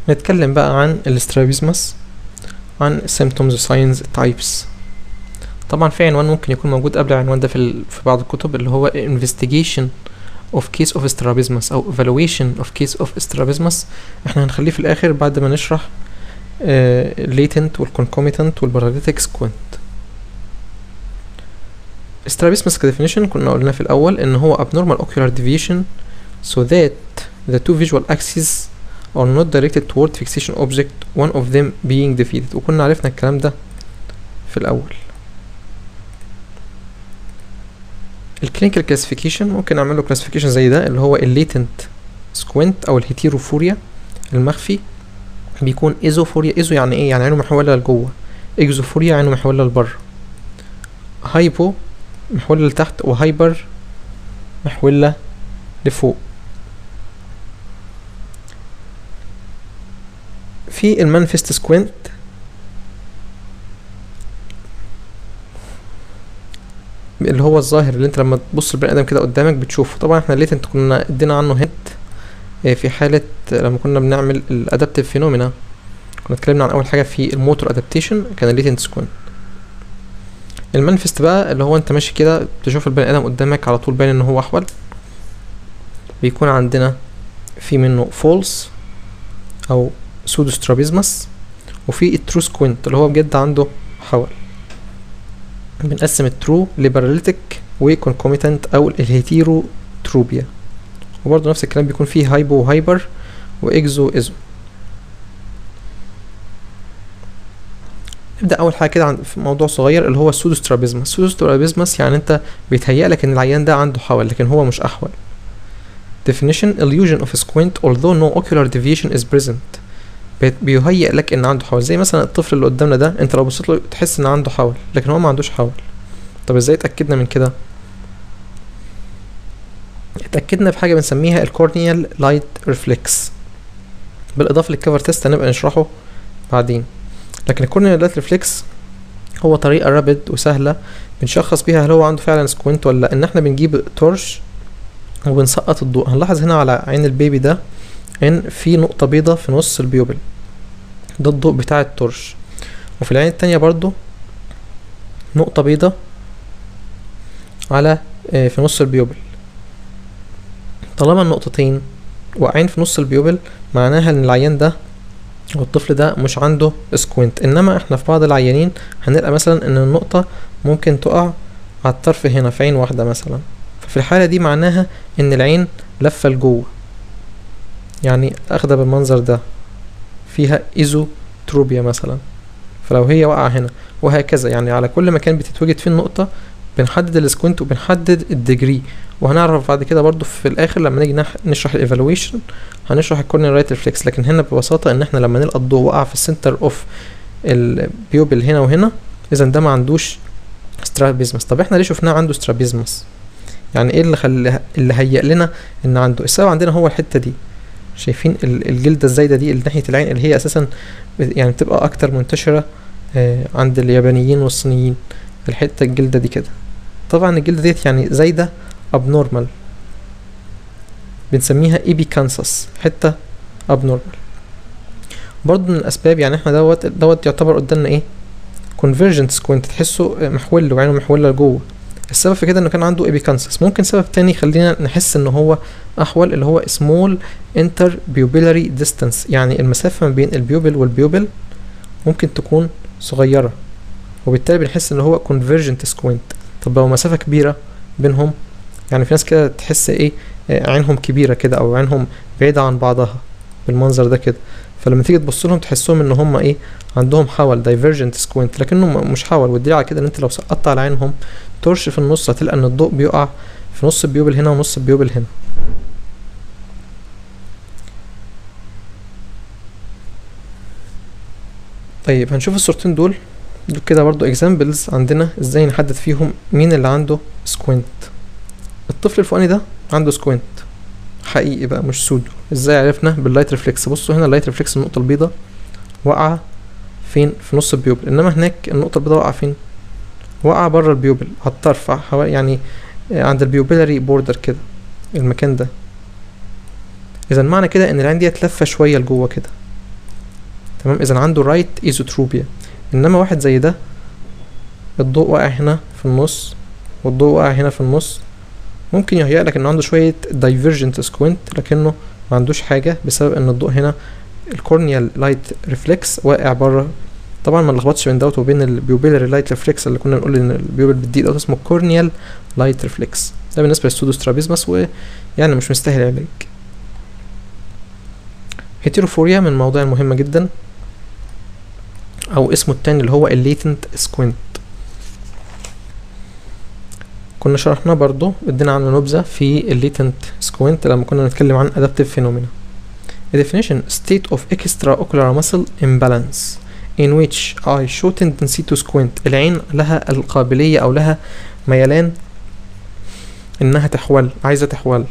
نتكلم بقى عن الاسترابيزمس عن symptoms signs types طبعا في عنوان ممكن يكون موجود قبل العنوان ده في, ال... في بعض الكتب اللي هو investigation of case of strabismus او evaluation of case of strabismus احنا هنخليه في الاخر بعد ما نشرح uh, latent والconcomitant والparalytic squint strabismus definition كنا قلنا في الاول ان هو abnormal ocular deviation so that the two visual axes are not directed toward fixation object one of them being defeated وكنا عرفنا الكلام ده في الاول الكلينيكال كلاسيفيكيشن ممكن نعمل له كلاسيفيكيشن زي ده اللي هو الليتنت سكوينت او الهيتيروفوريا المخفي بيكون ايزوفوريا ايزو يعني ايه يعني عينه محوله لجوه اكزوفوريا عينه محوله لبره هايبو محوله لتحت وهايبر محوله لفوق في المانفست سكوينت اللي هو الظاهر اللي انت لما تبص البني ادم كده قدامك بتشوفه طبعا احنا ليتنت كنا ادينا عنه هيد في حالة لما كنا بنعمل الادابتيف فينومينا كنا اتكلمنا عن اول حاجة في الموتور ادابتيشن كان الليتنت سكوين المانفست بقى اللي هو انت ماشي كده تشوف البني ادم قدامك على طول باين ان هو احول بيكون عندنا في منه فولس او سودوسترابيزمس وفي الترو سكوينت اللي هو بجد عنده حول بنقسم الترو لباراليتيك وكونكوميتنت او الهيتيرو تروبيا وبرضه نفس الكلام بيكون فيه هايبو وهايبر واكزو ازو نبدا اول حاجه كده في موضوع صغير اللي هو السودوسترابيزمس السودوسترابيزمس يعني انت بيتهيأ لك ان العيان ده عنده حول لكن هو مش احول definition illusion of squint although no ocular deviation is present بيهيئ لك ان عنده حول زي مثلا الطفل اللي قدامنا ده انت لو بصيت له تحس ان عنده حول لكن هو ما عندوش حول طب ازاي اتاكدنا من كده اتاكدنا بحاجه بنسميها الكورنيال لايت ريفلكس بالاضافه للكفر تيست هنبقى نشرحه بعدين لكن الكورنيال لايت ريفلكس هو طريقه رابد وسهله بنشخص بيها هل هو عنده فعلا سكوينت ولا لا ان احنا بنجيب تورش وبنسقط الضوء هنلاحظ هنا على عين البيبي ده ان في نقطة بيضة في نص البيوبل ده الضوء بتاع التورش وفي العين التانية برضو نقطة بيضة على في نص البيوبل طالما النقطتين واقعين في نص البيوبل معناها ان العيان ده والطفل ده مش عنده سكوينت انما احنا في بعض العيانين هنلقى مثلا ان النقطة ممكن تقع على الطرف هنا في عين واحدة مثلا ففي الحالة دي معناها ان العين لفة لجوه يعني اخده بالمنظر ده فيها ايزوتروبيا مثلا فلو هي واقعة هنا وهكذا يعني على كل مكان بتتوجد فيه النقطة بنحدد السكوينت وبنحدد الديجري وهنعرف بعد كده برضو في الاخر لما نيجي نشرح الايفالويشن هنشرح الكورنيال رايت ريفلكس لكن هنا ببساطة ان احنا لما نلقى الضوء وقع في السنتر اوف البيوبل هنا وهنا اذا ده ما عندوش سترابيزمس طب احنا ليه شفناه عنده سترابيزمس يعني ايه اللي خل... اللي هيئ لنا ان عنده السبب عندنا هو الحته دي شايفين الجلده الزايده دي اللي ناحيه العين اللي هي اساسا يعني بتبقى اكتر منتشره آه عند اليابانيين والصينيين الحته الجلده دي كده طبعا الجلده ديت يعني زايده ابنورمال بنسميها ايبي كانسس حته ابنورمال برضه من الاسباب يعني احنا دوت دوت يعتبر قدامنا ايه كونفرجنت سكوينت تحسه محول وعينه محوله لجوه السبب في كده انه كان عنده ايبيكانسس ممكن سبب تاني يخلينا نحس ان هو احول اللي هو سمول انتر بيوبيلاري ديستانس يعني المسافه ما بين البيوبل والبيوبل ممكن تكون صغيره وبالتالي بنحس ان هو كونفرجنت سكوينت طب لو مسافه كبيره بينهم يعني في ناس كده تحس ايه عينهم كبيره كده او عينهم بعيده عن بعضها بالمنظر ده كده فلما تيجي تبص لهم تحسهم ان هم ايه عندهم حول دايفرجنت سكوينت لكنه مش حول والدليل على كده ان انت لو سقطت على عينهم ترش في النص هتلقى ان الضوء بيقع في نص البيوبل هنا ونص البيوبل هنا طيب هنشوف الصورتين دول دول كده برضو اكزامبلز عندنا ازاي نحدد فيهم مين اللي عنده سكوينت الطفل الفوقاني ده عنده سكوينت حقيقي بقى مش سودو ازاي عرفنا باللايت ريفلكس بصوا هنا اللايت ريفلكس النقطه البيضاء واقعه فين في نص البيوبل انما هناك النقطه البيضاء واقعه فين وقع بره البيوبل على الطرف حوالي يعني عند البيوبيلاري بوردر كده المكان ده اذا معنى كده ان العين دي لفه شويه لجوه كده تمام اذا عنده رايت ايزوتروبيا انما واحد زي ده الضوء واقع هنا في النص والضوء واقع هنا في النص ممكن يهيأ لك انه عنده شوية دايفرجنت سكوينت لكنه ما عندوش حاجة بسبب ان الضوء هنا الكورنيال لايت ريفلكس واقع بره طبعا ما نلخبطش بين دوت وبين البيوبيلاري لايت ريفلكس اللي كنا بنقول ان البيوبل بتضيق دوت اسمه كورنيال لايت ريفلكس ده بالنسبه للسودوسترابيزمس ويعني مش مستاهل علاج هيتيروفوريا من المواضيع المهمه جدا او اسمه التاني اللي هو الليتنت سكوينت كنا شرحناه برضو ادينا عنه نبذه في الليتنت سكوينت لما كنا نتكلم عن adaptive phenomena A definition state of extraocular muscle imbalance in which I show tendency to squint العين لها القابلية أو لها ميلان إنها تحول عايزة تحول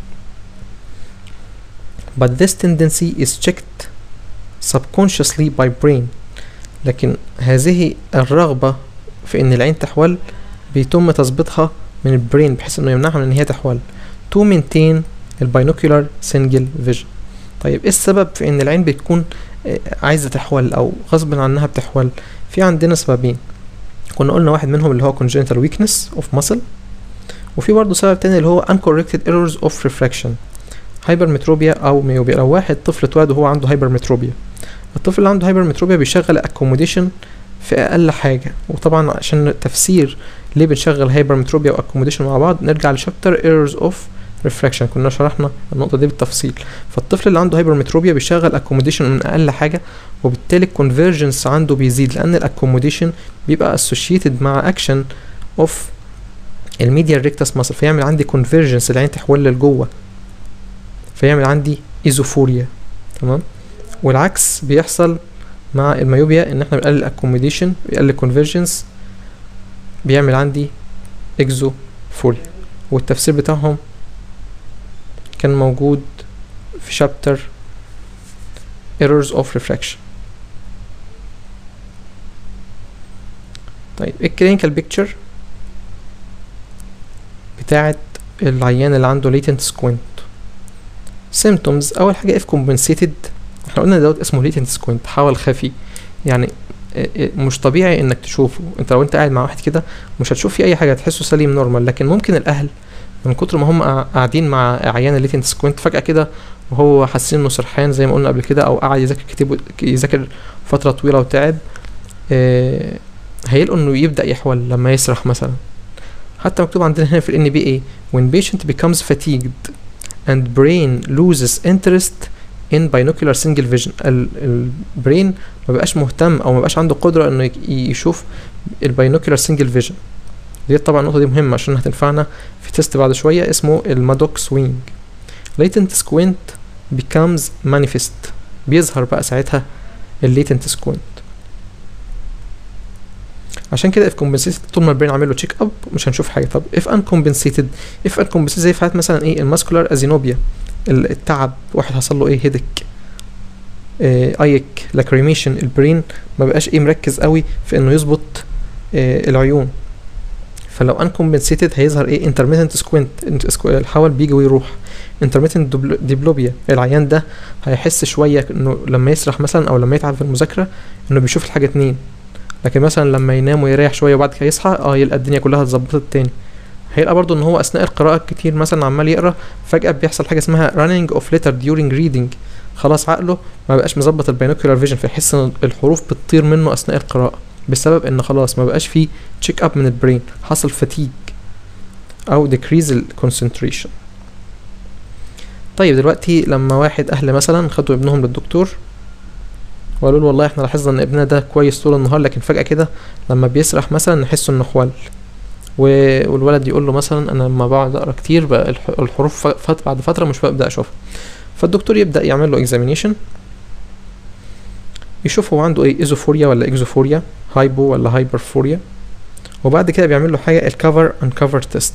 but this tendency is checked subconsciously by brain لكن هذه الرغبة في إن العين تحول بيتم تظبيطها من البرين بحيث إنه يمنعها من إن هي تحول to maintain الباينوكيولار single vision طيب ايه السبب في ان العين بتكون عايزه تحول او غصب عنها بتحول في عندنا سببين كنا قلنا واحد منهم اللي هو congenital weakness of muscle وفي برضه سبب تاني اللي هو uncorrected errors of refraction هايبرمتروبيا او ميوبيا لو واحد طفل اتولد وهو عنده هايبرمتروبيا الطفل اللي عنده هايبرمتروبيا بيشغل accommodation في اقل حاجه وطبعا عشان تفسير ليه بنشغل هايبرمتروبيا واكوموديشن مع بعض نرجع لشابتر ايرورز اوف ريفراكشن كنا شرحنا النقطه دي بالتفصيل فالطفل اللي عنده هايبرمتروبيا بيشغل اكوموديشن من اقل حاجه وبالتالي الكونفرجنس عنده بيزيد لان الاكوموديشن بيبقى اسوشيتد مع اكشن اوف الميديال ريكتاس ماسل فيعمل عندي كونفرجنس العين تحول لجوه فيعمل عندي ايزوفوريا تمام والعكس بيحصل مع الميوبيا ان احنا بنقلل الاكوموديشن بيقلل الكونفرجنس بيعمل عندي اكزوفوريا والتفسير بتاعهم كان موجود في شابتر errors of refraction طيب الكلينيكال بيكتشر بتاعت العيان اللي عنده latent squint symptoms اول حاجه if compensated احنا قلنا دوت اسمه latent squint حول خفي يعني مش طبيعي انك تشوفه انت لو انت قاعد مع واحد كده مش هتشوف فيه اي حاجه تحسه سليم نورمال لكن ممكن الاهل من كتر ما هم قاعدين مع عيان الليتنت سكوينت فجأة كده وهو حاسين انه سرحان زي ما قلنا قبل كده او قاعد يذاكر كتاب يذاكر فترة طويلة وتعب آه هيلقوا انه يبدأ يحول لما يسرح مثلا حتى مكتوب عندنا هنا في ال NBA when patient becomes fatigued and brain loses interest in binocular single vision البرين ما بقاش مهتم او ما بقاش عنده قدرة انه يشوف الباينوكيولار سنجل فيجن دي طبعا النقطة دي مهمة عشان هتنفعنا في تيست بعد شوية اسمه المادوك سوينج latent squint becomes manifest بيظهر بقى ساعتها الليتنت سكوينت عشان كده if compensated طول ما البرين عامل له تشيك اب مش هنشوف حاجة طب if uncompensated if uncompensated زي في حالة مثلا ايه الماسكولار ازينوبيا التعب واحد حصل له ايه هيدك إيه ايك لاكريميشن البرين ما بقاش ايه مركز قوي في انه يظبط إيه العيون فلو uncompensated هيظهر ايه intermittent squint الحول بيجي ويروح intermittent diplopia العيان ده هيحس شوية انه لما يسرح مثلا او لما يتعب في المذاكرة انه بيشوف الحاجة اتنين لكن مثلا لما ينام ويريح شوية وبعد كده يصحى اه يلقى الدنيا كلها اتظبطت تاني هيلقى برضه ان هو اثناء القراءة كتير مثلا عمال يقرا فجأة بيحصل حاجة اسمها running of letter during reading خلاص عقله ما بقاش مظبط البينوكيولار فيجن فيحس ان الحروف بتطير منه اثناء القراءة بسبب ان خلاص ما بقاش فيه تشيك اب من البرين حصل فتيج او decrease concentration طيب دلوقتي لما واحد اهل مثلا خدوا ابنهم للدكتور وقالوا له والله احنا لاحظنا ان ابننا ده كويس طول النهار لكن فجأة كده لما بيسرح مثلا نحس انه خوال والولد يقول له مثلا انا لما بقعد اقرا كتير بقى الحروف فت بعد فتره مش ببدا اشوفها فالدكتور يبدا يعمل له اكزامينيشن يشوف هو عنده ايه ايزوفوريا ولا اكزوفوريا هايبو ولا هايبرفوريا وبعد كده بيعمل له حاجه الكفر انكفر تيست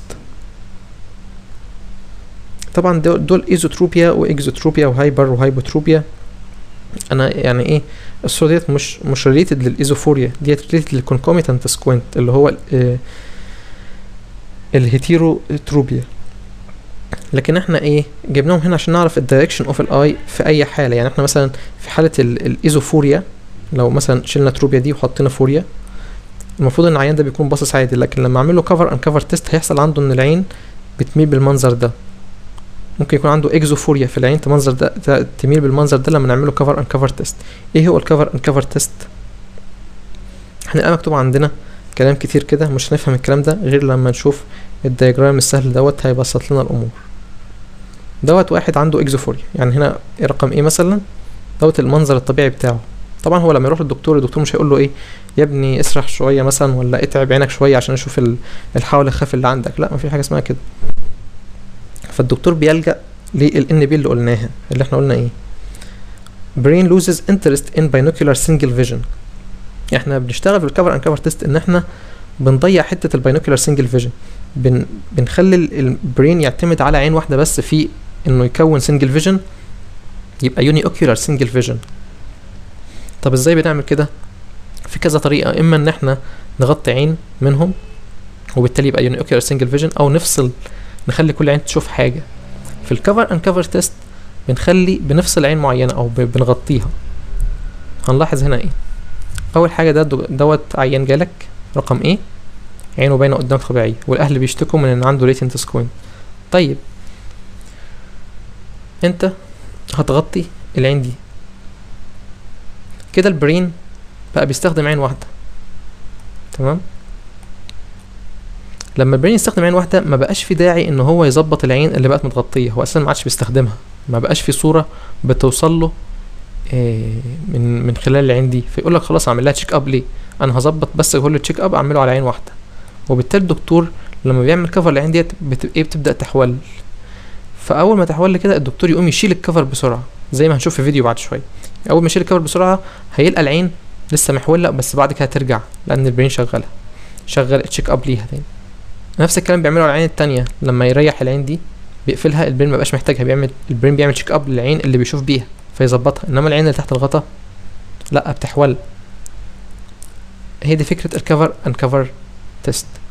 طبعا دول, دول ايزوتروبيا واكزوتروبيا وهايبر وهايبوتروبيا انا يعني ايه الصوره ديت مش مش ريليتد للايزوفوريا ديت ريليتد للكونكوميتنت سكوينت اللي هو اه الهيتيروتروبيا لكن احنا ايه جبناهم هنا عشان نعرف الدايركشن اوف الاي في اي حاله يعني احنا مثلا في حاله ال- الايزوفوريا لو مثلا شلنا تروبيا دي وحطينا فوريا المفروض ان العيان ده بيكون باصص عادي لكن لما اعمل له كفر ان كفر تيست هيحصل عنده ان العين بتميل بالمنظر ده ممكن يكون عنده اكزوفوريا في العين تمنظر ده, ده تميل بالمنظر ده لما نعمله كفر ان كفر تيست ايه هو الكفر ان كفر تيست هنلاقي مكتوب عندنا كلام كتير كده مش هنفهم الكلام ده غير لما نشوف الدياجرام السهل دوت هيبسط لنا الامور دوت واحد عنده اكزوفوريا يعني هنا رقم ايه مثلا دوت المنظر الطبيعي بتاعه طبعا هو لما يروح للدكتور الدكتور مش هيقول له ايه يا ابني اسرح شويه مثلا ولا اتعب عينك شويه عشان اشوف ال- الحول الخفي اللي عندك لا مفيش حاجه اسمها كده فالدكتور بيلجأ للان بي اللي قلناها اللي احنا قلنا ايه brain loses interest in binocular single vision احنا بنشتغل في الكفر ان كفر تيست ان احنا بنضيع حته الباينوكيولار سنجل فيجن بن بنخلي ال- البرين يعتمد على عين واحده بس في انه يكون سنجل فيجن يبقى يوني اوكيولار سنجل فيجن طب ازاي بنعمل كده في كذا طريقه اما ان احنا نغطي عين منهم وبالتالي يبقى يوني اوكيولار سنجل فيجن او نفصل نخلي كل عين تشوف حاجه في الكفر ان كفر تيست بنخلي بنفصل عين معينه او ب- بنغطيها هنلاحظ هنا ايه اول حاجه ده دو- دوت عيان جالك رقم ايه عينه باينه قدام طبيعيه والاهل بيشتكوا من ان عنده ليتنت سكوين طيب انت هتغطي العين دي كده البرين بقى بيستخدم عين واحده تمام لما البرين يستخدم عين واحده ما بقاش في داعي ان هو يظبط العين اللي بقت متغطيه هو اساسا ما عادش بيستخدمها ما بقاش في صوره بتوصل له إيه من من خلال العين دي فيقول لك خلاص اعمل لها تشيك اب ليه انا هظبط بس كل تشيك اب اعمله على عين واحده وبالتالي الدكتور لما بيعمل كفر العين ديت بت... ايه بتبدا تحول فاول ما تحول كده الدكتور يقوم يشيل الكفر بسرعه زي ما هنشوف في فيديو بعد شويه اول ما يشيل الكفر بسرعه هيلقى العين لسه محوله بس بعد كده هترجع لان البرين شغاله شغل تشيك اب ليها تاني نفس الكلام بيعمله على العين التانية لما يريح العين دي بيقفلها البرين مبقاش محتاجها بيعمل البرين بيعمل تشيك اب للعين اللي بيشوف بيها فيظبطها انما العين اللي تحت الغطا لا بتحول هي دي فكره الكفر ان كفر تيست